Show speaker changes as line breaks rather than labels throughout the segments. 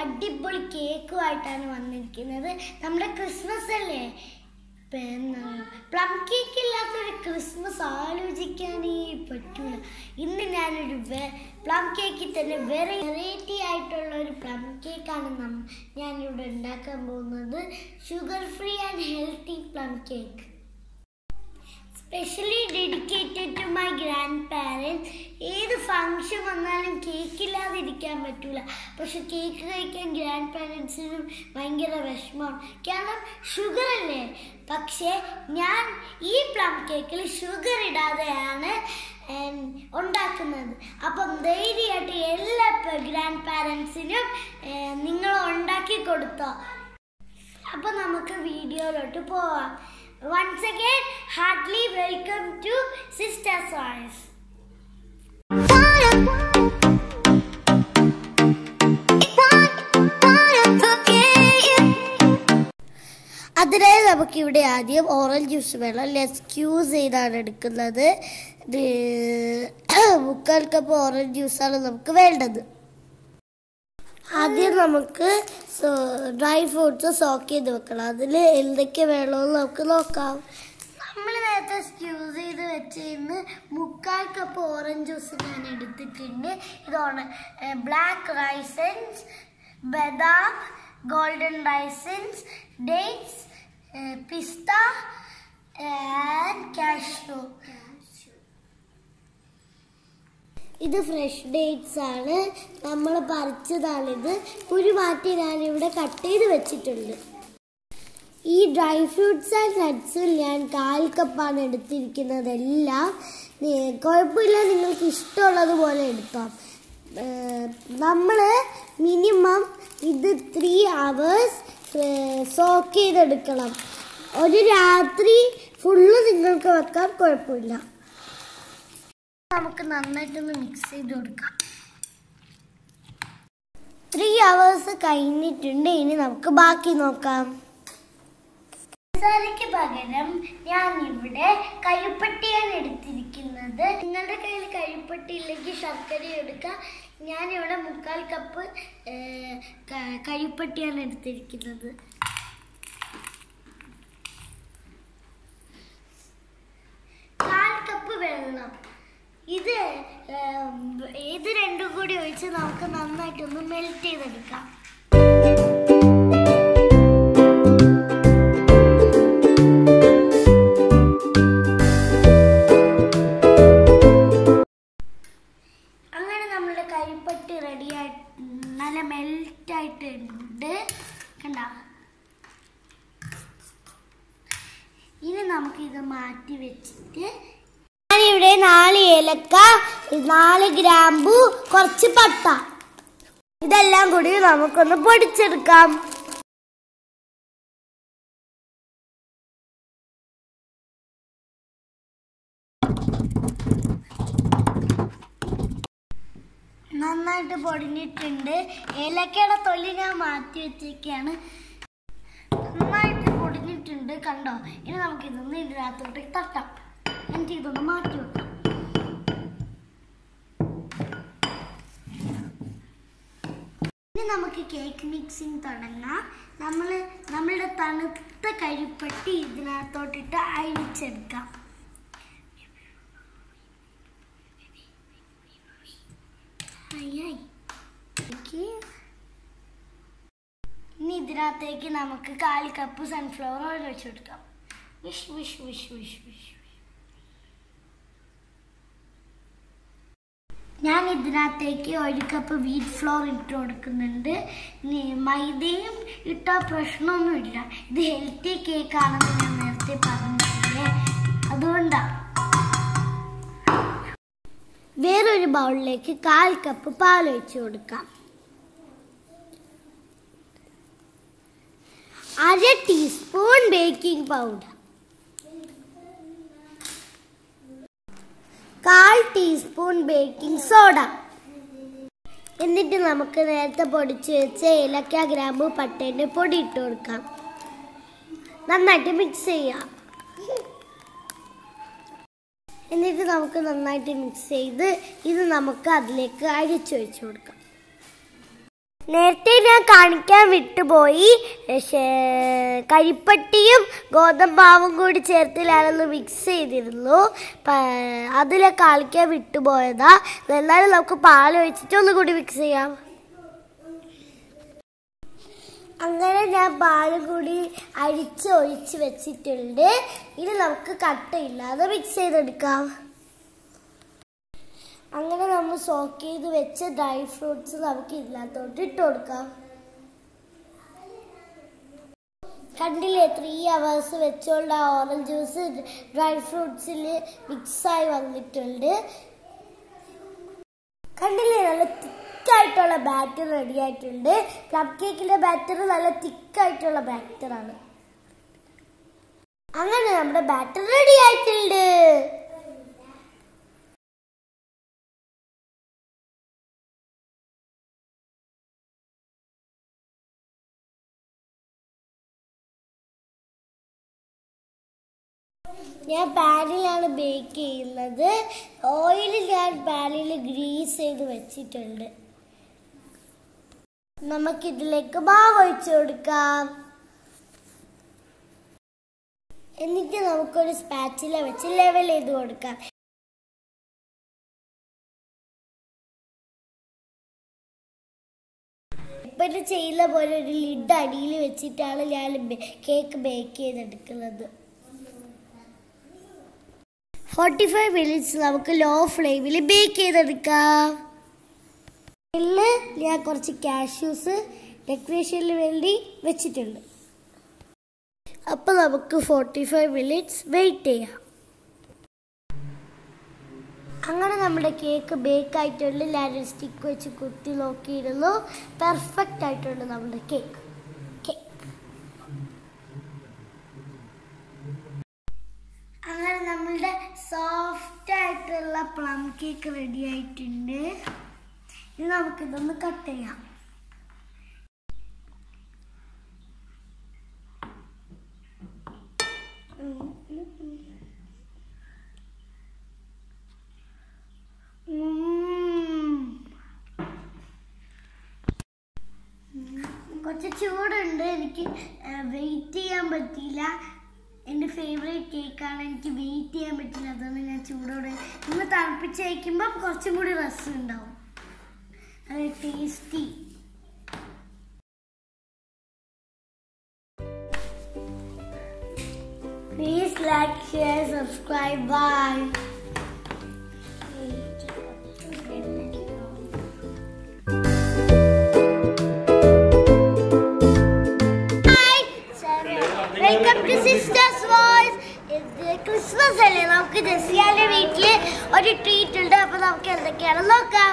അടിപൊളി കേക്കുമായിട്ടാണ് വന്നിരിക്കുന്നത് നമ്മുടെ ക്രിസ്മസ് അല്ലേ പ്ലം കേക്ക് ഇല്ലാത്തൊരു ക്രിസ്മസ് ആലോചിക്കാനേ പറ്റൂല ഇന്ന് ഞാനൊരു പ്ലം കേക്കിൽ തന്നെ വെറൈറ്റി ആയിട്ടുള്ള ഒരു പ്ലം കേക്കാണ് നം ഞാനിവിടെ ഉണ്ടാക്കാൻ പോകുന്നത് sugar free and healthy plum cake specially dedicated to my grandparents ഏത് ഫങ്ഷൻ വന്നാലും കേക്ക് ഇല്ലാതെ ഇരിക്കാൻ പറ്റൂല പക്ഷെ കേക്ക് കഴിക്കാൻ ഗ്രാൻഡ് പാരൻസിനും ഭയങ്കര വിഷമമാണ് കാരണം ഷുഗർ അല്ലേ പക്ഷേ ഞാൻ ഈ പ്ലം കേക്കിൽ ഷുഗർ ഇടാതെയാണ് ഉം, ഉണ്ടാക്കുന്നത് അപ്പം ധൈര്യമായിട്ട് എല്ലാ ഗ്രാൻഡ് പാരൻസിനും നിങ്ങൾ ഉണ്ടാക്കി കൊടുത്തോ അപ്പൊ നമുക്ക് വീഡിയോയിലോട്ട് പോവാം once again heartily welcome to sister voice അതിനായി നമുക്കിവിടെ ആദ്യം ഓറഞ്ച് ജ്യൂസ് വേണം ലെസ്ക്യൂസ് ചെയ്താണ് എടുക്കുന്നത് ഇത് മുക്കാൽ കപ്പ് ഓറഞ്ച് ജ്യൂസാണ് നമുക്ക് വേണ്ടത് ആദ്യം നമുക്ക് ഡ്രൈ ഫ്രൂട്ട്സ് സോക്ക് ചെയ്ത് വെക്കണം അതിൽ എന്തൊക്കെ വേണമെന്ന് നമുക്ക് നോക്കാം നമ്മൾ നേരത്തെ സ്ക്യൂസ് ചെയ്ത് വെച്ചിരുന്ന് മുക്കാൽ കപ്പ് ഓറഞ്ച് ജ്യൂസ് ഞാൻ എടുത്തിട്ടുണ്ട് ഇതാണ് ബ്ലാക്ക് റൈസൻസ് ബദാം ഗോൾഡൻ റൈസൻസ് ഡേറ്റ്സ് പിസ്ത ആൻഡ് കാഷ്യൂ ഇത് ഫ്രഷ് ഡേറ്റ്സ് ആണ് നമ്മൾ പറിച്ചതാണിത് കുരു മാറ്റി ഞാനിവിടെ കട്ട് ചെയ്ത് വെച്ചിട്ടുണ്ട് ഈ ഡ്രൈ ഫ്രൂട്ട്സ് ആൻഡ് നട്ട്സും ഞാൻ കാൽ കപ്പാണ് എടുത്തിരിക്കുന്നതെല്ലാം നി- കുഴപ്പമില്ല നിങ്ങൾക്ക് ഇഷ്ടമുള്ളത് പോലെ എടുക്കാം നമ്മൾ മിനിമം ഇത് ത്രീ അവേഴ്സ് സോക്ക് ചെയ്തെടുക്കണം ഒരു രാത്രി ഫുള്ള് നിങ്ങൾക്ക് വെക്കാം കുഴപ്പമില്ല നമുക്ക് നന്നായിട്ടൊന്ന് മിക്സ് ചെയ്ത് കൊടുക്കാം ത്രീ അവേഴ്സ് കഴിഞ്ഞിട്ടുണ്ട് ഇനി നമുക്ക് ബാക്കി നോക്കാം പഞ്ചസാരയ്ക്ക് പകരം ഞാൻ ഇവിടെ കരുപ്പട്ടിയാണ് എടുത്തിരിക്കുന്നത് നിങ്ങളുടെ കയ്യിൽ കരുപ്പട്ടി ഇല്ലെങ്കിൽ ശർക്കര എടുക്കാം ഞാൻ ഇവിടെ മുക്കാൽ കപ്പ് ഏർ, ക- കരുപ്പട്ടിയാണ് എടുത്തിരിക്കുന്നത് കാൽ കപ്പ് വെള്ളം ഇത് ഏം, ഇത് രണ്ടും കൂടി ഒഴിച്ച് നമുക്ക് നന്നായിട്ടൊന്ന് മെൽറ്റ് ചെയ്തെടുക്കാം അങ്ങനെ നമ്മുടെ കരിപ്പട്ടി റെഡി ആയിട്ട് നല്ല മെൽറ്റ് ആയിട്ടുണ്ട് കണ്ട ഇനി നമുക്ക് ഇത് മാറ്റി വെച്ചിട്ട് ഞാനിവിടെ നാല് ഏലക്ക നാല് ഗ്രാമ്പു കുറച്ച് പട്ട ഇതെല്ലാം കൂടി നമുക്കൊന്ന് പൊടിച്ചെടുക്കാം നന്നായിട്ട് പൊടിഞ്ഞിട്ടുണ്ട് ഏലക്കയുടെ തൊലി ഞാൻ മാറ്റി വെച്ചേക്കാണ് നന്നായിട്ട് പൊടിഞ്ഞിട്ടുണ്ട് കണ്ടോ ഇനി നമുക്ക് ഇതൊന്ന് ഇതിനകത്തോട്ട് തട്ടാം എന്നിട്ട് ഇതൊന്ന് മാറ്റി വെക്കാം ഇനി നമുക്ക് കേക്ക് മിക്സിങ് തുടങ്ങാം നമ്മൾ നമ്മളുടെ തണുത്ത കരിപ്പട്ടി ഇതിനകത്തോട്ടിട്ട് അഴിച്ചെടുക്കാം അയ്യായി ഇനി ഇതിനകത്തേക്ക് നമുക്ക് കാൽ കപ്പ് സൺഫ്ലവർ ഓയിൽ ഒഴിച്ചു കൊടുക്കാം വിഷ് വിഷ് വിഷ് വിഷ് വിഷ് ഞാൻ ഇതിനകത്തേക്ക് ഒരു കപ്പ് വീറ്റ് ഫ്ലോർ ഇട്ട് കൊടുക്കുന്നുണ്ട് ഇനി മൈദയും ഇട്ടാൽ പ്രശ്നമൊന്നുമില്ല ഇത് ഹെൽത്തി കേക്ക് ആണെന്ന് ഞാൻ നേരത്തെ പറഞ്ഞിട്ടില്ലേ അതുകൊണ്ടാണ് വേറൊരു ബൗളിലേക്ക് കാൽ കപ്പ് പാൽ ഒഴിച്ചു കൊടുക്കാം അര ടീസ്പൂൺ ബേക്കിംഗ് പൗഡർ കാൽ ടീസ്പൂൺ ബേക്കിംഗ് സോഡ എന്നിട്ട് നമുക്ക് നേരത്തെ പൊടിച്ച് വെച്ച ഏലക്ക ഗ്രാമ്പു പട്ടേൻ്റെ പൊടി ഇട്ട് കൊടുക്കാം നന്നായിട്ട് മിക്സ് ചെയ്യാം എന്നിട്ട് നമുക്ക് നന്നായിട്ട് മിക്സ് ചെയ്ത് ഇത് നമുക്ക് അതിലേക്ക് അരിച്ചൊഴിച്ചു കൊടുക്കാം നേരത്തെ ഞാൻ കാണിക്കാൻ വിട്ടുപോയി ശേ- കരിപ്പട്ടിയും ഗോതമ്പാവും കൂടി ചേർത്ത് ഞാനൊന്ന് മിക്സ് ചെയ്തിരുന്നു പ- അതിലെ കാണിക്കാൻ വിട്ടുപോയതാ എന്നാലും നമുക്ക് പാൽ ഒഴിച്ചിട്ട് ഒന്നുകൂടി മിക്സ് ചെയ്യാം അങ്ങനെ ഞാൻ പാലും കൂടി അരിച്ച് ഒഴിച്ച് വെച്ചിട്ടുണ്ട് ഇനി നമുക്ക് കട്ടയില്ലാതെ മിക്സ് ചെയ്തെടുക്കാം അങ്ങനെ നമ്മൾ സോക്ക് ചെയ്ത് വെച്ച ഡ്രൈ ഫ്രൂട്ട്സ് നമുക്ക് ഇതിനകത്തോട്ട് ഇട്ട് കൊടുക്കാം കണ്ടില്ലേ ത്രീ അവേഴ്സ് വെച്ചുകൊണ്ട് ആ ഓറഞ്ച് ജ്യൂസ് ഡ്രൈ ഫ്രൂട്ട്സിൽ മിക്സായി വന്നിട്ടുണ്ട് കണ്ടില്ലേ നല്ല തിക്കായിട്ടുള്ള ബാറ്റർ റെഡി ആയിട്ടുണ്ട് പ്ലം കേക്കിന്റെ ബാറ്റർ നല്ല തിക്കായിട്ടുള്ള ബാറ്ററാണ് അങ്ങനെ നമ്മുടെ ബാറ്റർ റെഡി ആയിട്ടുണ്ട് ഞാൻ പാനിലാണ് ബേക്ക് ചെയ്യുന്നത് ഓയിൽ ഞാൻ പാനിൽ ഗ്രീസ് ചെയ്ത് വെച്ചിട്ടുണ്ട് നമുക്കിതിലേക്ക് മാവ് ഒഴിച്ചു കൊടുക്കാം എന്നിട്ട് നമുക്കൊരു സ്പാച്ചില വെച്ച് ലെവൽ ചെയ്ത് കൊടുക്കാം ഇപ്പം ചെയ്യുന്ന പോലെ ഒരു ലിഡ് അടിയിൽ വെച്ചിട്ടാണ് ഞാൻ കേക്ക് ബേക്ക് ചെയ്തെടുക്കുന്നത് ഫോർട്ടി ഫൈവ് മിനിറ്റ്സ് നമുക്ക് ലോ ഫ്ലെയിമിൽ ബേക്ക് ചെയ്തെടുക്കാം ഇതിൽ ഞാൻ കുറച്ച് കാഷ്യൂസ് ഡെക്കറേഷന് വേണ്ടി വെച്ചിട്ടുണ്ട് അപ്പോൾ നമുക്ക് ഫോർട്ടി ഫൈവ് മിനിറ്റ്സ് വെയിറ്റ് ചെയ്യാം അങ്ങനെ നമ്മുടെ കേക്ക് ബേക്ക് ആയിട്ടുണ്ട് ഞാൻ സ്റ്റിക്ക് വെച്ച് കുത്തി നോക്കിയിരുന്നു പെർഫെക്റ്റ് ആയിട്ടുണ്ട് നമ്മുടെ കേക്ക് കേക്ക് അങ്ങനെ നമ്മളുടെ സോഫ്റ്റ് ആയിട്ടുള്ള പ്ലം കേക്ക് റെഡി ആയിട്ടുണ്ട് ഇനി നമുക്കിതൊന്ന് കട്ട് ചെയ്യാം ഉം, ഉം, ഉം. ഉം. ഉം. കുറച്ച് ചൂടുണ്ട് എനിക്ക് വെയിറ്റ് ചെയ്യാൻ പറ്റിയില്ല എൻ്റെ ഫേവറേറ്റ് കേക്കാണ് എനിക്ക് വെയിറ്റ് ചെയ്യാൻ പറ്റില്ല അതുകൊണ്ട് ഞാൻ ചൂടോടെ ഇന്ന് തണുപ്പിച്ച് കഴിക്കുമ്പോൾ കുറച്ചും കൂടി രസം ഉണ്ടാവും അത് tasty please like share subscribe bye welcome to sisters voice ഇത് ക്രിസ്മസ് അല്ലേ നമുക്ക് ജസിയാന്റെ വീട്ടില് ഒരു ട്രീറ്റ് ഉണ്ട് അപ്പൊ നമുക്ക് എന്തൊക്കെയാണെന്ന് നോക്കാം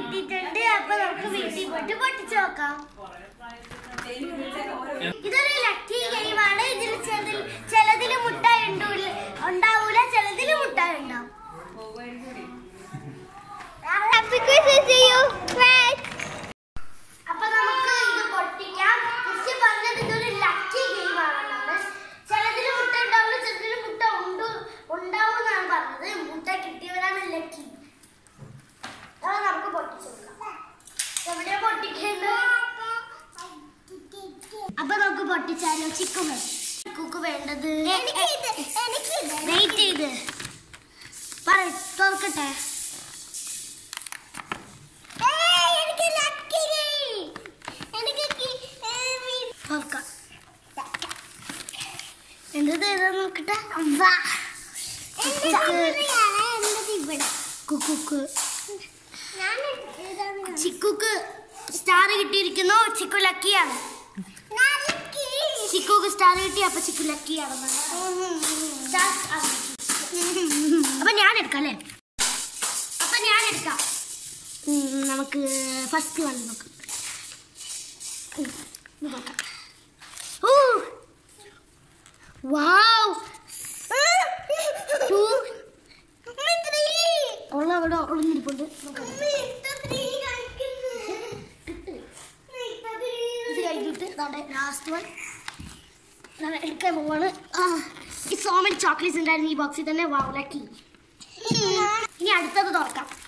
കിട്ടിയിട്ടുണ്ട് അപ്പൊ നമുക്ക് വീട്ടിൽ പോയിട്ട് പൊട്ടിച്ചു നോക്കാം ഇതൊരു ലക്കി ഗെയിമാണ് ഇതിൽ ചിലതിൽ ചിലതിൽ മുട്ടായി ഉണ്ടൂല ഉണ്ടാവൂല ചിലതിൽ മുട്ടായി ഉണ്ടാവും അപ്പൊ നമുക്ക് ഇത് പൊട്ടിക്കാം മിസ്സി പറഞ്ഞത് ഇതൊരു ലക്കി ഗെയിം ആണെന്നാണ് ചിലതിൽ മുട്ട ഉണ്ടാവില്ല ചിലതിൽ മുട്ട ഉണ്ട് ഉണ്ടാവും എന്നാണ് പറഞ്ഞത് മുട്ട കിട്ടിയവരാണ് ലക്കി അത് നമുക്ക് പൊട്ടിച്ചു നോക്കാം എവിടെയാ പൊട്ടിക്കുന്നത് അപ്പൊ നമുക്ക് പൊട്ടിച്ചാലോ ചിക്കൻ ചിക്കുക്ക് വേണ്ടത് വെയിറ്റ് ചെയ്ത് പറ തുറക്കട്ടെ തുറക്കാം എന്തത് ഏതാ നോക്കട്ടെ കുക്കുക്ക് ചിക്കുക്ക് സ്റ്റാർ കിട്ടിയിരിക്കുന്നു ചിക്കു ലക്കിയാണ് ചിക്കുക്ക് സ്റ്റാർ കിട്ടി അപ്പൊ ചിക്കു ലക്കിയാണ് അപ്പൊ ഞാൻ എടുക്കാം അല്ലേ അപ്പൊ ഞാൻ എടുക്കാം ഉം, നമുക്ക് ഫസ്റ്റ് വൺ നോക്കാം ഉം, ഇത് നോക്കാം ഓ വാവ് ടു ഉള്ള അവിടെ ഒളിഞ്ഞിരിപ്പുണ്ട് നോക്കാം. ഇത് കഴിഞ്ഞിട്ട് ലാസ്റ്റ് വൺ എടുക്കാൻ പോവാണ് ഈ സോ മെനി ചോക്ലേറ്റ്സ് ഉണ്ടായിരുന്നു ഈ ബോക്സിൽ തന്നെ വാവ് ലക്കി ഇനി അടുത്തത് തുറക്കാം